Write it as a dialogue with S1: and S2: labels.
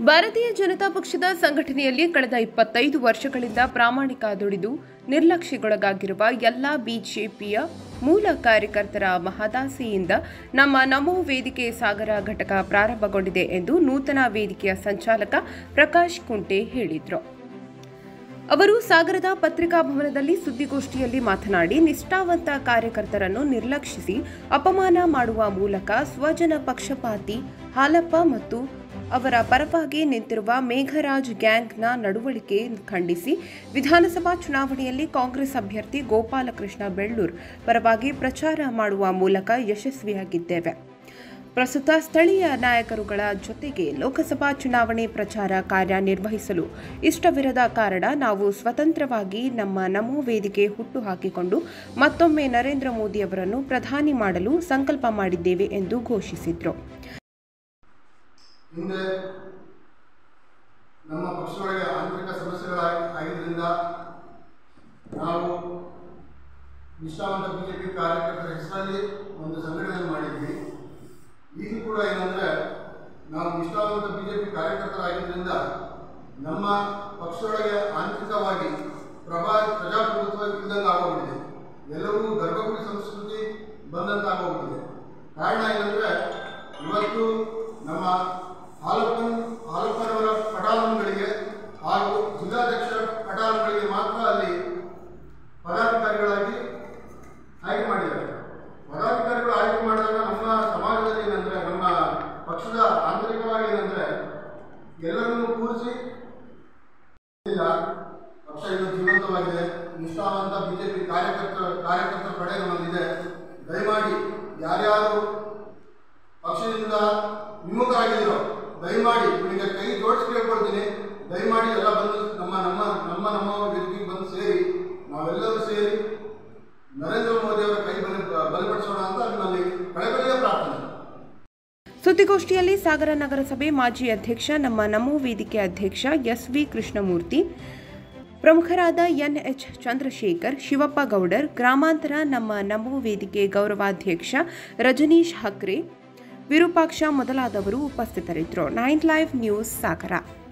S1: ಭಾರತೀಯ ಜನತಾ ಪಕ್ಷದ ಸಂಘಟನೆಯಲ್ಲಿ ಕಳೆದ ಇಪ್ಪತ್ತೈದು ವರ್ಷಗಳಿಂದ ಪ್ರಾಮಾಣಿಕ ದುಡಿದು ನಿರ್ಲಕ್ಷ್ಯಗೊಳಗಾಗಿರುವ ಎಲ್ಲ ಬಿಜೆಪಿಯ ಮೂಲ ಕಾರ್ಯಕರ್ತರ ಮಹದಾಸೆಯಿಂದ ನಮ್ಮ ನಮೋ ವೇದಿಕೆ ಸಾಗರ ಘಟಕ ಪ್ರಾರಂಭಗೊಂಡಿದೆ ಎಂದು ನೂತನ ವೇದಿಕೆಯ ಸಂಚಾಲಕ ಪ್ರಕಾಶ್ ಕುಂಟೆ ಹೇಳಿದರು ಅವರು ಸಾಗರದ ಪತ್ರಿಕಾ ಭವನದಲ್ಲಿ ಸುದ್ದಿಗೋಷ್ಠಿಯಲ್ಲಿ ಮಾತನಾಡಿ ನಿಷ್ಠಾವಂತ ಕಾರ್ಯಕರ್ತರನ್ನು ನಿರ್ಲಕ್ಷಿಸಿ ಅಪಮಾನ ಮಾಡುವ ಮೂಲಕ ಸ್ವಜನ ಪಕ್ಷಪಾತಿ ಹಾಲಪ್ಪ ಮತ್ತು ಅವರ ಪರವಾಗಿ ನಿಂತಿರುವ ಮೇಘರಾಜ್ ಗ್ಯಾಂಗ್ನ ನಡವಳಿಕೆ ಖಂಡಿಸಿ ವಿಧಾನಸಭಾ ಚುನಾವಣೆಯಲ್ಲಿ ಕಾಂಗ್ರೆಸ್ ಅಭ್ಯರ್ಥಿ ಗೋಪಾಲಕೃಷ್ಣ ಬೆಳ್ಳೂರ್ ಪರವಾಗಿ ಪ್ರಚಾರ ಮಾಡುವ ಮೂಲಕ ಯಶಸ್ವಿಯಾಗಿದ್ದೇವೆ ಪ್ರಸ್ತುತ ಸ್ಥಳೀಯ ನಾಯಕರುಗಳ ಜೊತೆಗೆ ಲೋಕಸಭಾ ಚುನಾವಣೆ ಪ್ರಚಾರ ಕಾರ್ಯ ನಿರ್ವಹಿಸಲು ಇಷ್ಟವಿರದ ಕಾರಣ ನಾವು ಸ್ವತಂತ್ರವಾಗಿ ನಮ್ಮ ನಮೋ ವೇದಿಕೆ ಹುಟ್ಟು ಹಾಕಿಕೊಂಡು ಮತ್ತೊಮ್ಮೆ ನರೇಂದ್ರ ಮೋದಿ ಅವರನ್ನು ಪ್ರಧಾನಿ ಮಾಡಲು ಸಂಕಲ್ಪ ಮಾಡಿದ್ದೇವೆ ಎಂದು ಘೋಷಿಸಿದರು
S2: ಹಿಂದೆ ನಮ್ಮ ಪಕ್ಷದೊಳಗೆ ಆಂತರಿಕ ಸಮಸ್ಯೆಗಳ ಆಗಿದ್ದರಿಂದ ನಾವು ನಿಷ್ಠಾವಂತ ಬಿಜೆಪಿ ಕಾರ್ಯಕರ್ತರ ಹೆಸರಲ್ಲಿ ಒಂದು ಸಂಘಟನೆ ಮಾಡಿದ್ವಿ ಈಗ ಕೂಡ ಏನಂದ್ರೆ ನಾವು ನಿಷ್ಠಾವಂತ ಬಿಜೆಪಿ ಕಾರ್ಯಕರ್ತರಾಗಿದ್ದರಿಂದ ನಮ್ಮ ಪಕ್ಷದೊಳಗೆ ಆಂತರಿಕವಾಗಿ ಪ್ರಭಾ ಪ್ರಜಾಪ್ರಭುತ್ವ ಇಲ್ಲದಂಗೆ ಆಗೋಗ್ಬಿಟ್ಟಿದೆ ಎಲ್ಲವೂ ಗರ್ಭಗುಡಿ ಸಂಸ್ಕೃತಿ ಬಂದಂತೆ ಆಗೋಗ್ಬಿಟ್ಟಿದೆ ಕಾರಣ ಏನಂದ್ರೆ ಇವತ್ತು ನಮ್ಮ ಹಾಲಪ್ಪನ್ ಹಾಲಪ್ಪನವರ ಪಟಾಲಂಗಳಿಗೆ ಹಾಗೂ ಜಿಲ್ಲಾಧ್ಯಕ್ಷರ ಪಟಾಲಂಗಳಿಗೆ ಮಾತ್ರ ಅಲ್ಲಿ ಪದಾಧಿಕಾರಿಗಳಾಗಿ ಆಯ್ಕೆ ಮಾಡಿದ್ದಾರೆ ಪದಾಧಿಕಾರಿಗಳು ಆಯ್ಕೆ ಮಾಡಿದಾಗ ನಮ್ಮ ಸಮಾಜದಲ್ಲಿ ಏನಂದ್ರೆ ನಮ್ಮ ಪಕ್ಷದ ಆಂತರಿಕವಾಗಿ ಏನಂದ್ರೆ ಎಲ್ಲರನ್ನೂ ಕೂರಿಸಿ ಇಲ್ಲ ಪಕ್ಷ ಇನ್ನು ಜೀವಂತವಾಗಿದೆ ನಿಷ್ಠಾವಂತ ಬಿಜೆಪಿ ಕಾರ್ಯಕರ್ತರ ಕಾರ್ಯಕರ್ತರ ಪಡೆ ನಮ್ಮಲ್ಲಿದೆ ದಯಮಾಡಿ ಯಾರ್ಯಾರು ಪಕ್ಷದಿಂದ ವಿಮುಖರಾಗಿದ್ದೀರೋ ದಯಮಾಡಿ ನಿಮಗೆ ಕೈ ಜೋಡಿಸಿ ಕೇಳ್ಕೊಳ್ತೀನಿ ದಯಮಾಡಿ ಎಲ್ಲ ಬಂದು ನಮ್ಮ ನಮ್ಮ ನಮ್ಮ ನಮ್ಮ ವೇದಿಕೆಗೆ ಬಂದು ಸೇರಿ ನಾವೆಲ್ಲರೂ ಸೇರಿ ನರೇಂದ್ರ ಮೋದಿ ಅವರ ಕೈ ಬಲಿ ಬಲಪಡಿಸೋಣ ಅಂತ ನಿಮ್ಮಲ್ಲಿ ಕಳಕಳಿಯ ಪ್ರಾರ್ಥನೆ
S1: ಸುದ್ದಿಗೋಷ್ಠಿಯಲ್ಲಿ ಸಾಗರ ನಗರಸಭೆ ಮಾಜಿ ಅಧ್ಯಕ್ಷ ನಮ್ಮ ನಮೋ ವೇದಿಕೆ ಅಧ್ಯಕ್ಷ ಎಸ್ ವಿ ಕೃಷ್ಣಮೂರ್ತಿ ಪ್ರಮುಖರಾದ ಎನ್ಎಚ್ ಚಂದ್ರಶೇಖರ್ ಶಿವಪ್ಪ ಗೌಡರ್ ಗ್ರಾಮಾಂತರ ನಮ್ಮ ನಮೋ ವೇದಿಕೆ ಗೌರವಾಧ್ಯಕ್ಷ ರಜನೀಶ್ ಹಕ್ರೆ ವಿರೂಪಾಕ್ಷ ಮೊದಲಾದವರು ಉಪಸ್ಥಿತರಿದ್ದರು ನೈನ್ ಲೈವ್ ನ್ಯೂಸ್ ಸಾಗರ